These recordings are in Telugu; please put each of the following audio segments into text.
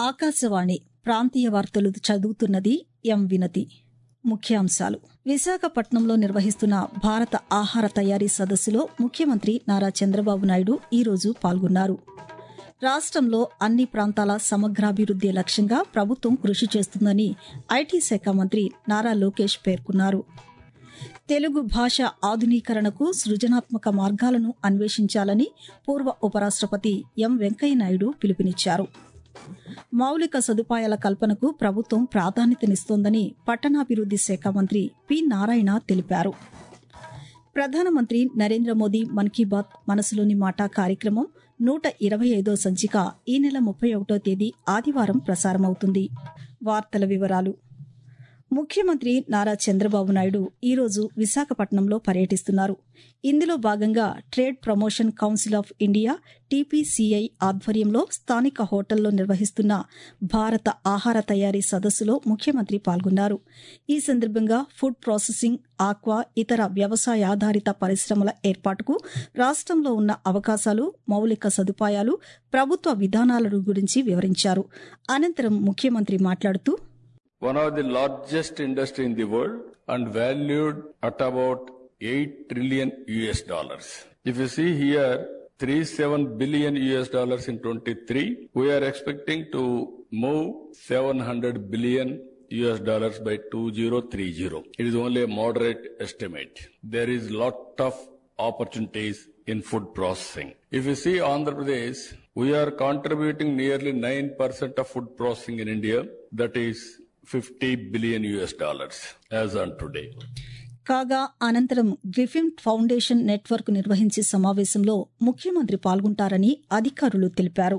ఆకాశవాణి ప్రాంతీయ వార్తలు చదువుతున్నది ఎం వినతి ముఖ్యాంశాలు విశాఖపట్నంలో నిర్వహిస్తున్న భారత ఆహార తయారీ సదస్సులో ముఖ్యమంత్రి నారా చంద్రబాబు నాయుడు ఈరోజు పాల్గొన్నారు రాష్ట్రంలో అన్ని ప్రాంతాల సమగ్రాభివృద్ది లక్ష్యంగా ప్రభుత్వం కృషి చేస్తుందని ఐటీ శాఖ మంత్రి నారా లోకేష్ పేర్కొన్నారు తెలుగు భాష ఆధునీకరణకు సృజనాత్మక మార్గాలను అన్వేషించాలని పూర్వ ఉపరాష్టపతి ఎం వెంకయ్యనాయుడు పిలుపునిచ్చారు మౌలిక సదుపాయాల కల్పనకు ప్రభుత్వం ప్రాధాన్యతనిస్తోందని పట్టణాభివృద్ది శాఖ మంత్రి పి నారాయణ తెలిపారు ప్రధానమంత్రి నరేంద్ర మోదీ మన్ కీ బాత్ మనసులోని మాట కార్యక్రమం నూట ఇరవై ఐదో సంచిక ఈ నెల ముప్పై ఒకటో తేదీ ఆదివారం ప్రసారమవుతుంది వార్తల వివరాలు ముఖ్యమంత్రి నారా చంద్రబాబు నాయుడు ఈరోజు విశాఖపట్నంలో పర్యటిస్తున్నారు ఇందులో భాగంగా Trade Promotion Council of India TPCI ఆధ్వర్యంలో స్థానిక హోటల్లో నిర్వహిస్తున్న భారత ఆహార తయారీ సదస్సులో ముఖ్యమంత్రి పాల్గొన్నారు ఈ సందర్భంగా ఫుడ్ ప్రాసెసింగ్ ఆక్వా ఇతర వ్యవసాయాధారిత పరిశ్రమల ఏర్పాటుకు రాష్ట్రంలో ఉన్న అవకాశాలు మౌలిక సదుపాయాలు ప్రభుత్వ విధానాల గురించి వివరించారు అనంతరం ముఖ్యమంత్రి మాట్లాడుతూ one of the largest industry in the world and valued at about 8 trillion US dollars. If you see here, 37 billion US dollars in 23, we are expecting to move 700 billion US dollars by 2030. It is only a moderate estimate. There is lot of opportunities in food processing. If you see Andhra Pradesh, we are contributing nearly 9% of food processing in India. That is 50 billion US dollars as on today. కాగా అనంతరం గ్రిఫిన్ ఫౌండేషన్ నెట్వర్క్ నిర్వహించే సమావేశంలో ముఖ్యమంత్రి పాల్గొంటారని అధికారులు తెలిపారు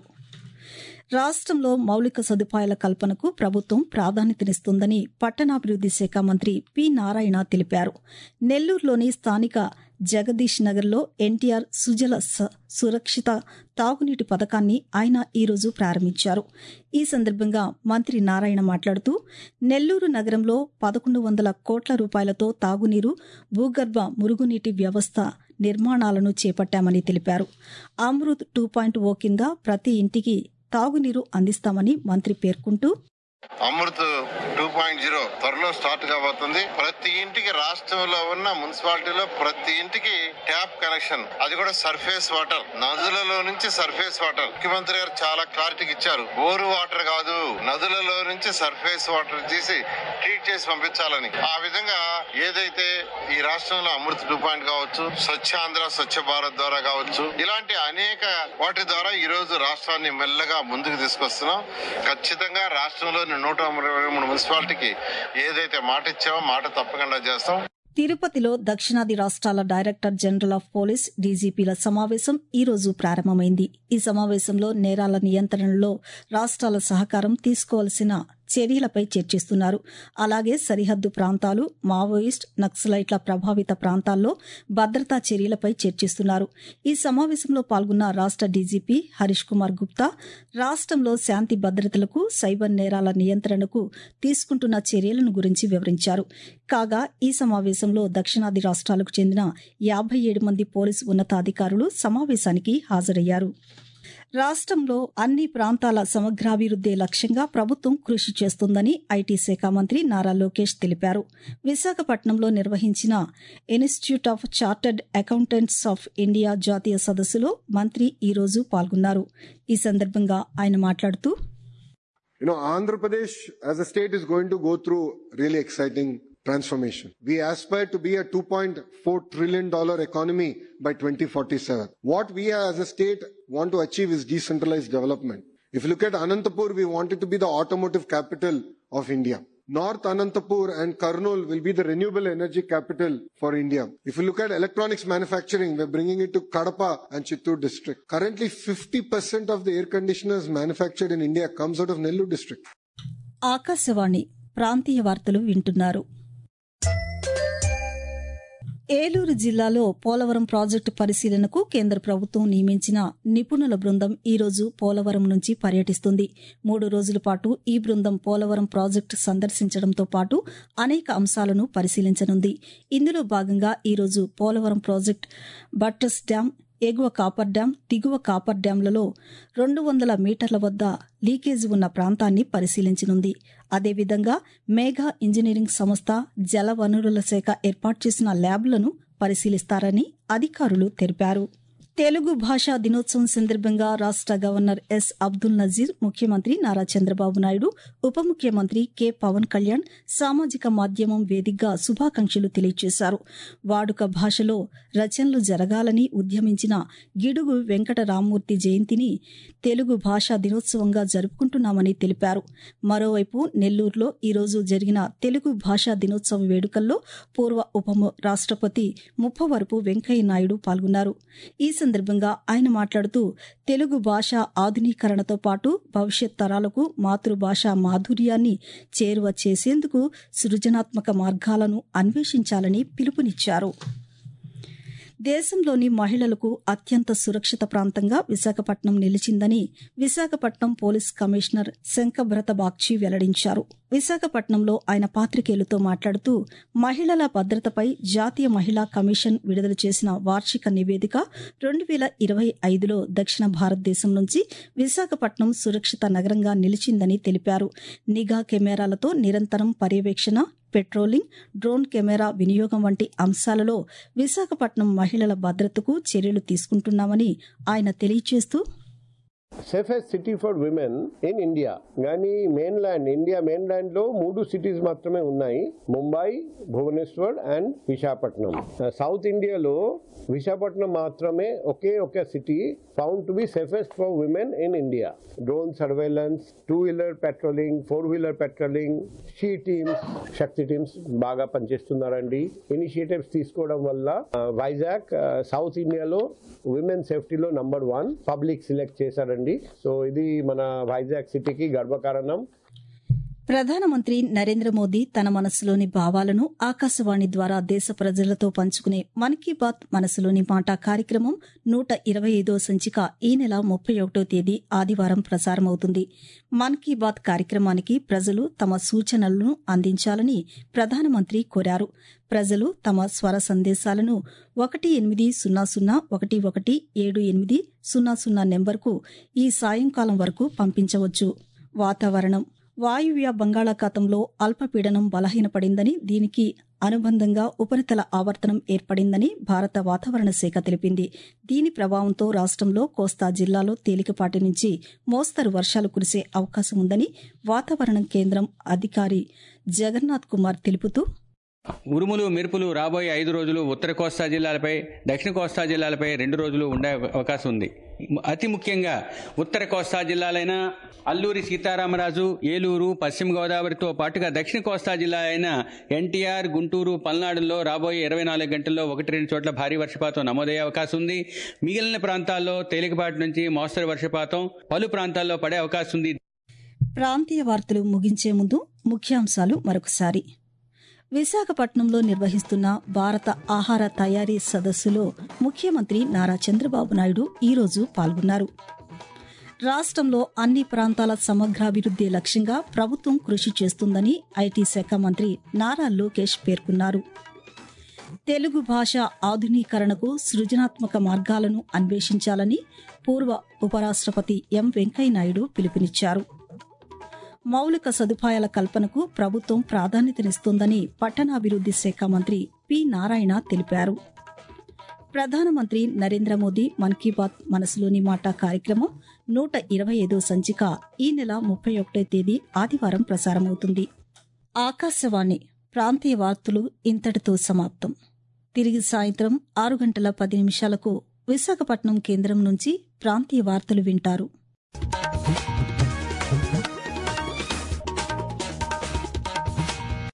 రాష్ట్రంలో మౌలిక సదుపాయాల కల్పనకు ప్రభుత్వం ప్రాధాన్యతనిస్తోందని పట్టణాభివృద్ది శాఖ మంత్రి పి నారాయణ తెలిపారు నెల్లూరులోని స్థానిక జగదీష్ నగర్లో ఎన్టీఆర్ సుజల సురక్షిత తాగునీటి పథకాన్ని ఆయన ఈరోజు ప్రారంభించారు ఈ సందర్భంగా మంత్రి నారాయణ మాట్లాడుతూ నెల్లూరు నగరంలో పదకొండు వందల కోట్ల రూపాయలతో తాగునీరు భూగర్భ మురుగునీటి వ్యవస్థ నిర్మాణాలను చేపట్టామని తెలిపారు అమృత్ టూ పాయింట్ ఓ కింద ప్రతి ఇంటికి తాగునీరు అందిస్తామని మంత్రి పేర్కొంటూ అమృత్ టూ పాయింట్ జీరో త్వరలో స్టార్ట్ కాబోతుంది ప్రతి ఇంటికి రాష్ట్రంలో ఉన్న మున్సిపాలిటీలో ప్రతి ఇంటికి ట్యాప్ కనెక్షన్ అది కూడా సర్ఫేస్ వాటర్ నదులలో నుంచి సర్ఫేస్ వాటర్ ముఖ్యమంత్రి గారు చాలా క్లారిటీ ఇచ్చారు బోరు వాటర్ కాదు నదులలో నుంచి సర్ఫేస్ వాటర్ తీసి ట్రీట్ చేసి పంపించాలని ఆ విధంగా ఏదైతే ఈ రాష్ట్రంలో అమృత్ టూ పాయింట్ కావచ్చు స్వచ్ఛ ఆంధ్ర స్వచ్ఛ భారత్ ద్వారా కావచ్చు ఇలాంటి అనేక వాటి ద్వారా ఈ రోజు రాష్ట్రాన్ని మెల్లగా ముందుకు తీసుకొస్తున్నాం ఖచ్చితంగా రాష్ట్రంలోని నూట ఇరవై మూడు మున్సిపాలిటీకి ఏదైతే మాట ఇచ్చామో మాట తప్పకుండా చేస్తాం తిరుపతిలో దక్షిణాది రాష్ట్రాల డైరెక్టర్ జనరల్ ఆఫ్ పోలీస్ డీజీపీల సమావేశం ఈ రోజు ప్రారంభమైంది ఈ సమావేశంలో నేరాల నియంత్రణలో రాష్ట్రాల సహకారం తీసుకోవాల్సిన చర్యలపై చర్చిస్తున్నారు అలాగే సరిహద్దు ప్రాంతాలు మావోయిస్ట్ నక్సలైట్ల ప్రభావిత ప్రాంతాల్లో భద్రతా చర్యలపై చర్చిస్తున్నారు ఈ సమావేశంలో పాల్గొన్న రాష్ట డీజీపీ హరీష్ కుమార్ గుప్తా రాష్ట్రంలో శాంతి భద్రతలకు సైబర్ నేరాల నియంత్రణకు తీసుకుంటున్న చర్యలను గురించి వివరించారు కాగా ఈ సమావేశంలో దక్షిణాది రాష్ట్రాలకు చెందిన యాభై ఏడు మంది పోలీసు ఉన్నతాధికారులు సమావేశానికి హాజరయ్యారు రాష్ట్రంలో అన్ని ప్రాంతాల సమగ్రాభివృద్దే లక్ష్యంగా ప్రభుత్వం కృషి చేస్తోందని ఐటీ శాఖ మంత్రి నారా లోకేష్ తెలిపారు విశాఖపట్నంలో నిర్వహించిన Institute of Chartered Accountants of India జాతీయ సదస్సులో మంత్రి ఈరోజు పాల్గొన్నారు ఈ సందర్భంగా ఆయన మాట్లాడుతూ You know, Andhra Pradesh as a state is going to go through really exciting transformation. We aspire to be a $2.4 trillion economy by 2047. What we as a state want to achieve is decentralized development. If you look at Anantapur, we want it to be the automotive capital of India. North Anantapur and Karnool will be the renewable energy capital for India. If you look at electronics manufacturing, we're bringing it to Kadapa and Chittoor district. Currently, 50% of the air conditioners manufactured in India comes out of Nellore district. Akashvani ప్రాంతీయ వార్తలు వింటున్నారు ఏలూరు జిల్లాలో పోలవరం ప్రాజెక్టు పరిశీలనకు కేంద్ర ప్రభుత్వం నియమించిన నిపుణుల బృందం ఈరోజు పోలవరం నుంచి పర్యటిస్తుంది మూడు రోజుల పాటు ఈ బృందం పోలవరం ప్రాజెక్టు సందర్శించడంతో పాటు అనేక అంశాలను పరిశీలించనుంది ఇందులో భాగంగా ఈరోజు పోలవరం ప్రాజెక్టు బట్టర్స్ డ్యాం ఎగువ కాపర్ డ్యాం దిగువ కాపర్ డ్యాంలలో రెండు వందల మీటర్ల వద్ద లీకేజ్ ఉన్న ప్రాంతాన్ని పరిశీలించనుంది అదేవిధంగా మేఘా ఇంజనీరింగ్ సంస్థ జల వనరుల శాఖ ఏర్పాటు చేసిన ల్యాబ్లను పరిశీలిస్తారని అధికారులు తెలిపారు తెలుగు భాషా దినోత్సవం సందర్భంగా రాష్ట గవర్నర్ ఎస్ అబ్దుల్ నజీర్ ముఖ్యమంత్రి నారా చంద్రబాబు నాయుడు ఉప ముఖ్యమంత్రి కె పవన్ కళ్యాణ్ సామాజిక మాధ్యమం వేదికగా శుభాకాంక్షలు తెలియజేశారు వాడుక భాషలో రచనలు జరగాలని ఉద్యమించిన గిడుగు వెంకట రామ్మూర్తి జయంతిని తెలుగు భాషా దినోత్సవంగా జరుపుకుంటున్నామని తెలిపారు మరోవైపు నెల్లూరులో ఈరోజు జరిగిన తెలుగు భాషా దినోత్సవ వేడుకల్లో పూర్వ ఉప రాష్ట్రపతి ముప్పవరపు వెంకయ్య నాయుడు పాల్గొన్నారు ఈ సందర్భంగా ఆయన మాట్లాడుతూ తెలుగు భాష ఆధునీకరణతో పాటు భవిష్యత్ తరాలకు మాతృభాష మాధుర్యాన్ని చేరువ చేసేందుకు సృజనాత్మక మార్గాలను అన్వేషించాలని పిలుపునిచ్చారు దేశంలోని మహిళలకు అత్యంత సురక్షిత ప్రాంతంగా విశాఖపట్నం నిలిచిందని విశాఖపట్నం పోలీస్ కమిషనర్ శంఖభ్రత బాగ్చి వెల్లడించారు విశాఖపట్నంలో ఆయన పాత్రికేయులతో మాట్లాడుతూ మహిళల భద్రతపై జాతీయ మహిళా కమిషన్ విడుదల చేసిన వార్షిక నివేదిక రెండు వేల ఇరవై ఐదులో దక్షిణ భారతదేశం నుంచి విశాఖపట్నం సురక్షిత నగరంగా నిలిచిందని తెలిపారు నిఘా కెమెరాలతో నిరంతరం పర్యవేక్షణ పెట్రోలింగ్ డ్రోన్ కెమెరా వినియోగం వంటి అంశాలలో విశాఖపట్నం మహిళల భద్రతకు చర్యలు తీసుకుంటున్నామని ఆయన తెలియజేస్తూ safest city for women in India కానీ mainland India mainland లో మూడు సిటీస్ మాత్రమే ఉన్నాయి ముంబై భువనేశ్వర్ అండ్ విశాఖపట్నం సౌత్ ఇండియాలో విశాఖపట్నం మాత్రమే ఒకే ఒక city found to be safest for women in India drone surveillance two wheeler patrolling four wheeler patrolling she teams Shakti teams బాగా పనిచేస్తున్నారండి ఇనిషియేటివ్స్ తీసుకోవడం వల్ల వైజాగ్ సౌత్ ఇండియాలో విమెన్ సేఫ్టీలో నంబర్ వన్ పబ్లిక్ సెలెక్ట్ చేశారండి సో ఇది మన వైజాగ్ సిటీకి గర్వకారణం ప్రధానమంత్రి నరేంద్ర మోదీ తన మనసులోని భావాలను ఆకాశవాణి ద్వారా దేశ ప్రజలతో పంచుకునే మన్ కీ బాత్ మనసులోని మాట కార్యక్రమం నూట ఇరవై ఐదో సంచిక ఈ నెల ముప్పై ఒకటో తేదీ ఆదివారం ప్రసారమవుతుంది మన్ కీ బాత్ కార్యక్రమానికి ప్రజలు తమ సూచనలను అందించాలని ప్రధానమంత్రి కోరారు ప్రజలు తమ స్వర సందేశాలను ఒకటి ఎనిమిది సున్నా సున్నా ఒకటి ఒకటి ఏడు ఎనిమిది సున్నా సున్నా నెంబర్కు ఈ సాయంకాలం వరకు పంపించవచ్చు వాతావరణం వాయువ్య బంగాళాఖాతంలో అల్పపీడనం బలహీనపడిందని దీనికి అనుబంధంగా ఉపరితల ఆవర్తనం ఏర్పడిందని భారత వాతావరణ శాఖ తెలిపింది దీని ప్రభావంతో రాష్టంలో కోస్తా జిల్లాలో తేలికపాటి నుంచి మోస్తరు వర్షాలు కురిసే అవకాశం ఉందని వాతావరణ కేంద్రం అధికారి జగన్నాథ్ కుమార్ తెలుపుతూ ఉరుములు మెరుపులు రాబోయే ఐదు రోజులు ఉత్తర కోస్తా జిల్లాలపై దక్షిణ కోస్తా జిల్లాలపై రెండు రోజులు ఉండే అవకాశం ఉంది అతి ముఖ్యంగా ఉత్తర కోస్తా జిల్లాలైన అల్లూరి సీతారామరాజు ఏలూరు పశ్చిమ గోదావరితో పాటుగా దక్షిణ కోస్తా జిల్లా అయిన ఎన్టీఆర్ గుంటూరు పల్నాడులో రాబోయే ఇరవై నాలుగు గంటల్లో ఒకటి రెండు చోట్ల భారీ వర్షపాతం నమోదయ్యే అవకాశం ఉంది మిగిలిన ప్రాంతాల్లో తేలికపాటి నుంచి మోస్తరు వర్షపాతం పలు ప్రాంతాల్లో పడే అవకాశం ఉంది ప్రాంతీయ వార్తలు ముగించే ముందు ముఖ్యాంశాలు మరొకసారి విశాఖపట్నంలో నిర్వహిస్తున్న భారత ఆహార తయారీ సదస్సులో ముఖ్యమంత్రి నారా చంద్రబాబు నాయుడు ఈరోజు పాల్గొన్నారు రాష్ట్రంలో అన్ని ప్రాంతాల సమగ్రాభివృద్ది లక్ష్యంగా ప్రభుత్వం కృషి చేస్తుందని ఐటీ శాఖ మంత్రి నారా లోకేష్ పేర్కొన్నారు తెలుగు భాష ఆధునీకరణకు సృజనాత్మక మార్గాలను అన్వేషించాలని పూర్వ ఉపరాష్ట్రపతి ఎం వెంకయ్యనాయుడు పిలుపునిచ్చారు మౌలిక సదుపాయాల కల్పనకు ప్రభుత్వం ప్రాధాన్యతనిస్తోందని పట్టణాభివృద్ది శాఖ మంత్రి పి నారాయణ తెలిపారు ప్రధానమంత్రి నరేంద్ర మోదీ మన్ కీ బాత్ మనసులోని మాట కార్యక్రమం నూట ఇరవై ఐదో సంచిక ఈ నెల ముప్పై ఒకటో తేదీ ఆదివారం ప్రసారమవుతుంది ఆకాశవాణి ప్రాంతీయ వార్తలు ఇంతటితో సమాప్తం తిరిగి సాయంత్రం ఆరు గంటల పది నిమిషాలకు విశాఖపట్నం కేంద్రం నుంచి ప్రాంతీయ వార్తలు వింటారు